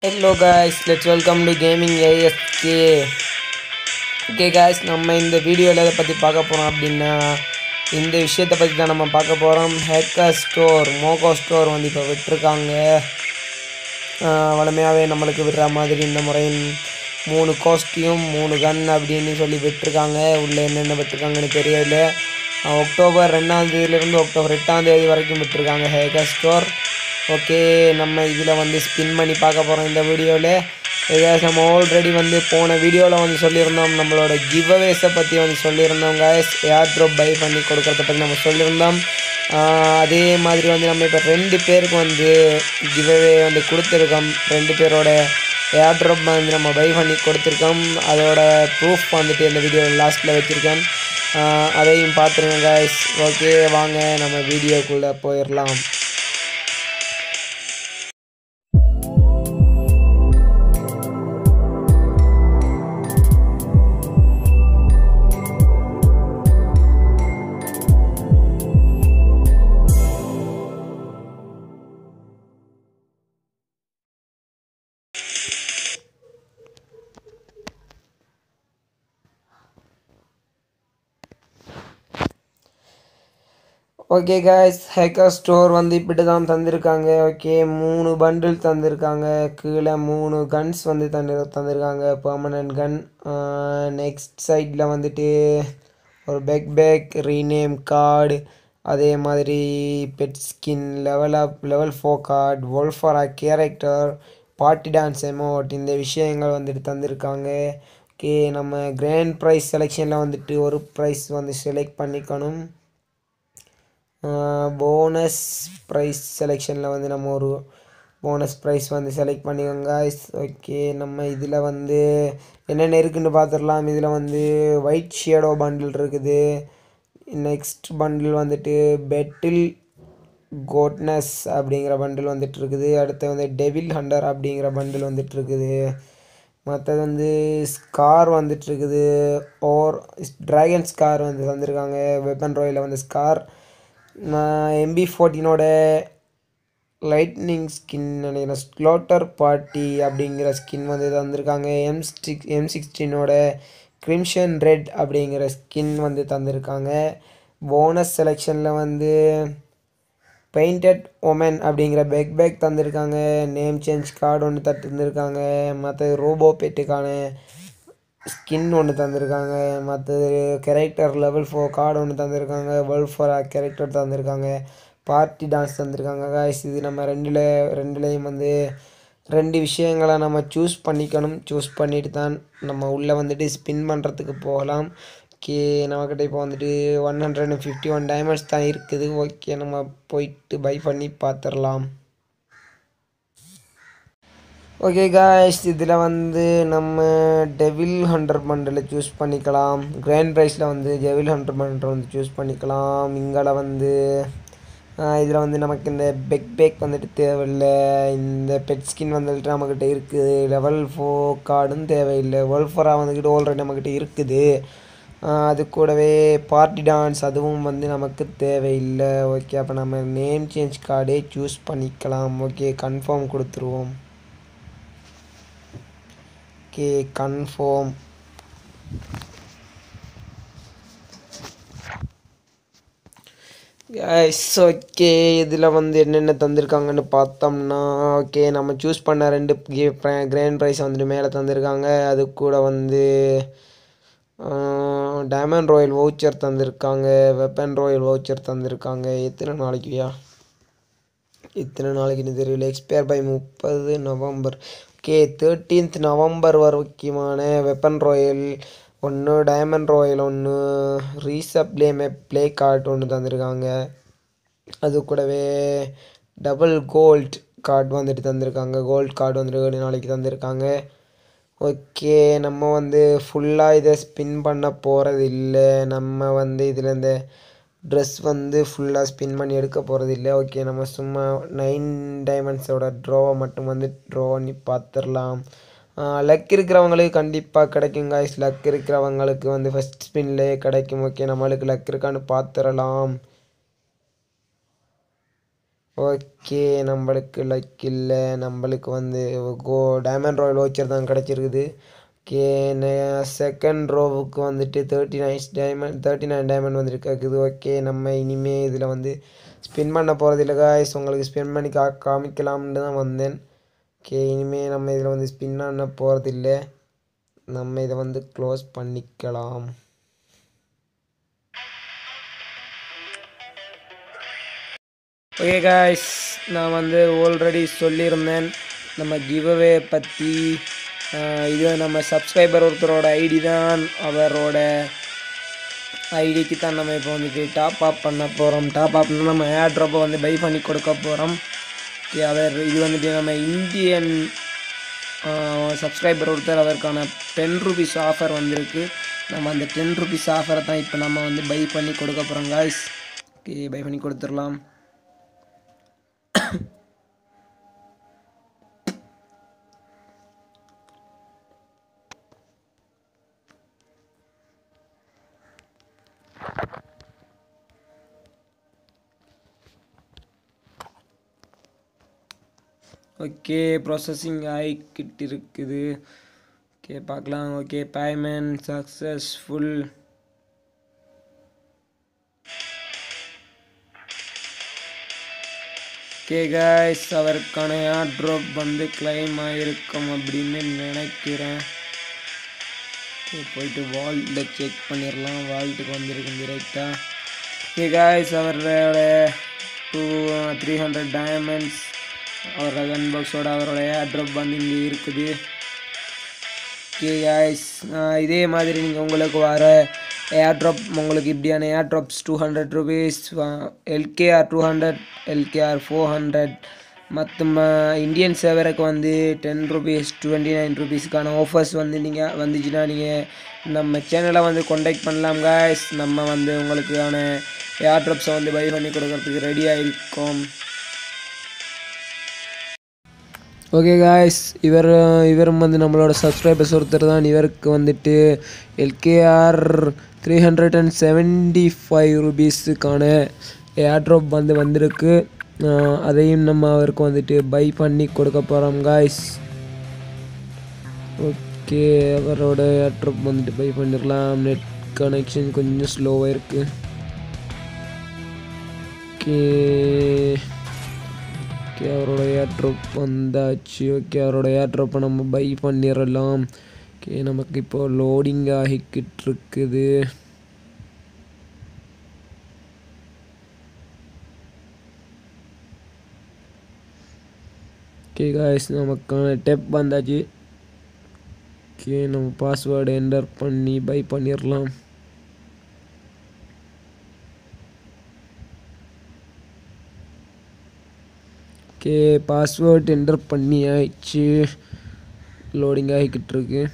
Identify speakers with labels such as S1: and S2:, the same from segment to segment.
S1: hello guys let's welcome to gaming ASK okay guys நம்ம இந்த வீடியோவில் எதை பற்றி பார்க்க போகிறோம் அப்படின்னா இந்த விஷயத்தை பற்றி தான் நம்ம பார்க்க போகிறோம் ஹேக்கர் ஸ்டோர் மோகோ ஸ்டோர் வந்து இப்போ விட்டுருக்காங்க வளமையாகவே நம்மளுக்கு விடுற மாதிரி இந்த முறையில் மூணு காஸ்டியூம் மூணு கன் அப்படின்னு சொல்லி விட்டுருக்காங்க உள்ளே என்னென்ன விட்டுருக்காங்கன்னு தெரியல அஹ் அக்டோபர் ரெண்டாம் தேதியிலேருந்து அக்டோபர் எட்டாம் தேதி வரைக்கும் விட்டுருக்காங்க ஹேக்கர் ஸ்டோர் ஓகே நம்ம இதில் வந்து ஸ்பின் பண்ணி பார்க்க போகிறோம் இந்த வீடியோவில் ஏதாச்சும் நம்ம ஆல்ரெடி வந்து போன வீடியோவில் வந்து சொல்லியிருந்தோம் நம்மளோட கிவ்அவேஸை பற்றி வந்து சொல்லியிருந்தோம் guys ஏர் ட்ராப் பை பண்ணி கொடுக்கறத பற்றி நம்ம சொல்லியிருந்தோம் ஆஹ் அதே மாதிரி வந்து நம்ம இப்போ ரெண்டு பேருக்கு வந்து கிவ்அவே வந்து கொடுத்துருக்கோம் ரெண்டு பேரோட ஏர் ட்ராப் வந்து நம்ம பை பண்ணி கொடுத்துருக்கோம் அதோட ப்ரூஃப் வந்துட்டு இந்த வீடியோ லாஸ்ட்டில் வச்சுருக்கேன் ஆஹ் அதையும் பார்த்துருங்க guys ஓகே வாங்க நம்ம வீடியோக்குள்ளே போயிடலாம் ஓகே காய்ஸ் ஹேக்கர் ஸ்டோர் வந்து இப்படி தான் தந்திருக்காங்க ஓகே மூணு பண்டில் தந்திருக்காங்க கீழே மூணு கன்ஸ் வந்து தந்து தந்திருக்காங்க பெர்மனன்ட் கன் நெக்ஸ்ட் சைடில் வந்துட்டு ஒரு பெக் பேக் ரீநேம் கார்டு அதே மாதிரி pet skin level up level four card wolfara character party dance emote இந்த விஷயங்கள் வந்துட்டு தந்திருக்காங்க ஓகே நம்ம கிராண்ட் ப்ரைஸ் செலெக்ஷனில் வந்துட்டு ஒரு ப்ரைஸ் வந்து செலக்ட் பண்ணிக்கணும் போனஸ் ப்ரைஸ் செலெக்ஷனில் வந்து நம்ம ஒரு போனஸ் ப்ரைஸ் வந்து செலக்ட் பண்ணிக்கோங்க ஓகே நம்ம இதில் வந்து என்னென்ன இருக்குன்னு பார்த்துடலாம் இதில் வந்து ஒயிட் ஷேடோ பண்டில் இருக்குது நெக்ஸ்ட் பண்டில் வந்துட்டு பெட்டில் கோட்னஸ் அப்படிங்கிற பண்டில் வந்துட்டு இருக்குது அடுத்து வந்து டெவில் ஹண்டர் அப்படிங்கிற பண்டில் வந்துட்டு இருக்குது மற்றது வந்து ஸ்கார் வந்துட்டு இருக்குது ஓர் ட்ராகன் ஸ்கார் வந்து தந்திருக்காங்க வெப்பன் ராயில் வந்து ஸ்கார் எம்பி ஃபோர்டீனோட லைட்னிங் ஸ்கின் நினைக்கிறேன் ஸ்லோட்டர் பார்ட்டி அப்படிங்கிற ஸ்கின் வந்து தந்திருக்காங்க எம் சிக்ஸ் எம் சிக்ஸ்டீனோட கிரிம்ஷன் ரெட் அப்படிங்கிற ஸ்கின் வந்து தந்திருக்காங்க போனஸ் செலெக்ஷனில் வந்து பெயிண்டட் ஒமன் அப்படிங்கிற பெக் பேக் தந்திருக்காங்க நேம் சேஞ்ச் கார்டு ஒன்று தந்திருக்காங்க மற்ற ரோபோ பெட்டுக்கான ஸ்கின் ஒன்று தந்திருக்காங்க மற்றது கேரக்டர் லெவல் ஃபோர் கார்டு ஒன்று தந்திருக்காங்க வேர்ல்ட் ஃபோர் கேரக்டர் தந்திருக்காங்க பார்ட்டி டான்ஸ் தந்திருக்காங்க காய்ஸ் இது நம்ம ரெண்டில் ரெண்டுலேயும் வந்து ரெண்டு விஷயங்களை நம்ம சூஸ் பண்ணிக்கணும் சூஸ் பண்ணிட்டு தான் நம்ம உள்ளே வந்துட்டு ஸ்பின் பண்ணுறதுக்கு போகலாம் ஓகே நம்மக்கிட்ட இப்போ வந்துட்டு one hundred and fifty one diamonds தான் இருக்குது ஓகே நம்ம போயிட்டு பை பண்ணி பார்த்துடலாம் ஓகே காய்ஸ் இதில் வந்து நம்ம டெவில் ஹண்ட்ரட் பண்டில் சூஸ் பண்ணிக்கலாம் கிராண்ட் ப்ரைஸில் வந்து டெவில் ஹண்ட்ரட் பண்டில் வந்து சூஸ் பண்ணிக்கலாம் இங்கே வந்து இதில் வந்து நமக்கு இந்த பெக் பேக் வந்துட்டு தேவையில்லை இந்த பெட் ஸ்கின் வந்துட்டு நம்மக்கிட்ட இருக்குது லெவல் ஃபோர் கார்டும் தேவையில்லை வெல்ஃபரா வந்துக்கிட்டு ஆல்ரெடி நம்மக்கிட்ட இருக்குது அது கூடவே பார்ட்டி டான்ஸ் அதுவும் வந்து நமக்கு தேவையில்லை ஓகே அப்போ நம்ம நேம் சேஞ்ச் கார்டே சூஸ் பண்ணிக்கலாம் ஓகே கன்ஃபார்ம் கொடுத்துருவோம் ஓகே கன்ஃபார்ம் கைஸ் ஓகே இதில் வந்து என்னென்ன தந்திருக்காங்கன்னு பார்த்தோம்னா ஓகே நம்ம சூஸ் பண்ண ரெண்டு கிராண்ட் ப்ரைஸ் வந்துட்டு மேலே தந்திருக்காங்க அது கூட வந்து டைமண்ட் ராயல் வவுச்சர் தந்திருக்காங்க வெப்பன் ராயல் வவுச்சர் தந்திருக்காங்க எத்தனை நாளைக்குயா இத்தனை நாளைக்குன்னு தெரியல எக்ஸ்பயர் பை முப்பது நவம்பர் ஓகே தேர்ட்டீன்த் நவம்பர் வரைக்குமான வெப்பன் ராயல் ஒன்று டைமண்ட் ராயல் ஒன்று ரீசப்ளே மேப் ப்ளே கார்டு ஒன்று தந்திருக்காங்க அது கூடவே டபுள் கோல்ட் கார்டு வந்துட்டு தந்திருக்காங்க கோல்ட் கார்டு வந்துட்டு ஏழு நாளைக்கு தந்திருக்காங்க ஓகே நம்ம வந்து ஃபுல்லாக இதை ஸ்பின் பண்ண போகிறது இல்லை நம்ம வந்து இதில் இந்த ட்ரெஸ் வந்து ஃபுல்லாக ஸ்பின் பண்ணி எடுக்க போகிறது இல்லை ஓகே நம்ம சும்மா நைன் டைமண்ட்ஸோட ட்ரோவை மட்டும் வந்து ட்ரோ பண்ணி பார்த்துடலாம் லக் இருக்கிறவங்களுக்கு கண்டிப்பாக கிடைக்கும் காய்ஸ் லக் இருக்கிறவங்களுக்கு வந்து ஃபஸ்ட் ஸ்பின்லேயே கிடைக்கும் ஓகே நம்மளுக்கு லக் இருக்கான்னு பார்த்துடலாம் ஓகே நம்மளுக்கு லைக் இல்லை நம்மளுக்கு வந்து கோ டைமண்ட் ராயல் வச்சர் தான் கிடச்சிருக்குது ஓகே செகண்ட் ரோவுக்கு வந்துட்டு thirty nine diamond thirty nine diamond வந்துட்டு கேட்குது ஓகே நம்ம இனிமே இதில் வந்து ஸ்பின் பண்ண போகிறது இல்லை காய்ஸ் உங்களுக்கு ஸ்பின் பண்ணி கா காமிக்கலாம்னு தான் வந்தேன் ஓகே இனிமேல் நம்ம இதில் வந்து ஸ்பின் பண்ண போகிறது இல்லை நம்ம இதை வந்து க்ளோஸ் பண்ணிக்கலாம் ஓகே காய்ஸ் நான் வந்து ஆல்ரெடி சொல்லியிருந்தேன் நம்ம கிவ்அவே பற்றி இது நம்ம சப்ஸ்கிரைபர் ஒருத்தரோட ஐடி தான் அவரோட ஐடிக்கு தான் நம்ம இப்போ வந்துட்டு டாப் அப் பண்ண போகிறோம் டாப் அப்னா நம்ம ஏர் ட்ராப்பை வந்து பை பண்ணி கொடுக்க போகிறோம் ஓகே அவர் இது வந்துட்டு நம்ம இந்தியன் சப்ஸ்கிரைபர் ஒருத்தர் அவருக்கான டென் ருபீஸ் ஆஃபர் வந்திருக்கு நம்ம அந்த டென் ருபீஸ் ஆஃபரை தான் இப்போ நம்ம வந்து பை பண்ணி கொடுக்க போகிறோம் காய்ஸ் ஓகே பை பண்ணி கொடுத்துடலாம் ஓகே ப்ராசஸிங் ஆகிக்கிட்டு இருக்குது ஓகே பார்க்கலாம் okay payment successful okay guys அவருக்கான ஏர் ட்ராப் வந்து கிளைம் ஆகிருக்கும் அப்படின்னு நினைக்கிறேன் ஓகே போயிட்டு வால்ட்டில் செக் பண்ணிடலாம் வால்ட்டுக்கு வந்திருக்கும் டிரெக்டாக ஓகே காய்ஸ் அவரோட டூ த்ரீ ஹண்ட்ரட் டைமண்ட்ஸ் அவரோட கன் பாக்ஸோட அவரோட ஏர் ட்ராப் வந்து இங்கே இருக்குது ஓகே காய்ஸ் இதே மாதிரி நீங்கள் உங்களுக்கு வர ஏர் ட்ராப் உங்களுக்கு இப்படியான air drops two hundred rupees LKR two hundred LKR four hundred மற்ற இந்தியன் சேவருக்கு வந்து டென் ருபீஸ் டுவெண்ட்டி நைன் ருபீஸ்க்கான ஆஃபர்ஸ் வந்து நீங்கள் வந்துச்சுன்னா நீங்கள் நம்ம சேனலை வந்து காண்டாக்ட் பண்ணலாம் காய்ஸ் நம்ம வந்து உங்களுக்கான ஏர் ட்ராப்ஸை வந்து பை பண்ணி கொடுக்கறதுக்கு ரெடியாக இருக்கோம் ஓகே காய்ஸ் இவர் இவரும் வந்து நம்மளோட சப்ஸ்கிரைபர்ஸ் ஒருத்தர் தான் இவருக்கு வந்துட்டு LKR three hundred and seventy five ருபீஸுக்கான ஏர்ட்ராப் வந்து வந்திருக்கு அதையும் நம்ம அவருக்கு வந்துட்டு பை பண்ணி கொடுக்க போகிறோம் காய்ஸ் ஓகே அவரோட ஏர்ட்ராப் வந்துட்டு பை பண்ணிடலாம் நெட் கனெக்ஷன் கொஞ்சம் ஸ்லோவாக இருக்குது ஓகே ஓகே அவரோட ஏர்ட்ராப் வந்தாச்சு ஓகே அவரோட ஏர்ட்ராப்பை நம்ம பை பண்ணிடலாம் ஓகே நமக்கு இப்போ லோடிங் ஆகிக்கிட்டு இருக்குது ஓகே காய்ஸ் நமக்கான டெப் வந்தாச்சு ஓகே நம்ம பாஸ்வேர்டு என்டர் பண்ணி பை பண்ணிடலாம் ஓகே பாஸ்வேர்ட் என்டர் பண்ணி ஆயிடுச்சு லோடிங் ஆகிக்கிட்டு இருக்கு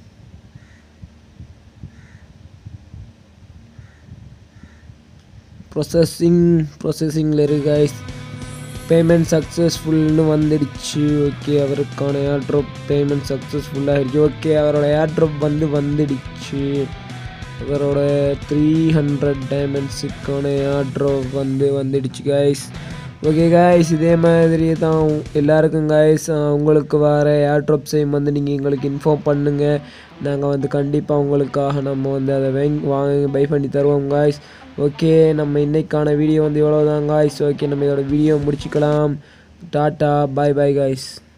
S1: ப்ரொசஸிங் ப்ரொசஸிங்கில் இருக்கு guys பேமெண்ட் சக்ஸஸ்ஃபுல்னு வந்துடுச்சு ஓகே அவருக்கான ஏர்ட்ராப் பேமெண்ட் சக்ஸஸ்ஃபுல் ஆகிடுச்சு ஓகே அவரோட ஏர்ட்ராப் வந்து வந்துடுச்சு அவரோட த்ரீ ஹண்ட்ரட் டைமண்ட்ஸுக்கான ஏர்ட்ராப் வந்து வந்துடுச்சு கைஸ் ஓகே காய்ஸ் இதே மாதிரி தான் எல்லாருக்கும் காய்ஸ் உங்களுக்கு வர ஏர்ட்ராப்ஸையும் வந்து நீங்கள் எங்களுக்கு இன்ஃபார்ம் பண்ணுங்கள் நாங்கள் வந்து கண்டிப்பாக உங்களுக்காக நம்ம வந்து அதை வாங்கி வாங்கி பை பண்ணி தருவோம் காய்ஸ் ஓகே நம்ம இன்னைக்கான வீடியோ வந்து இவ்வளோ தான் காய்ஸ் ஓகே நம்ம இதோட வீடியோ முடிச்சுக்கலாம் டாட்டா பாய் பாய் காய்ஸ்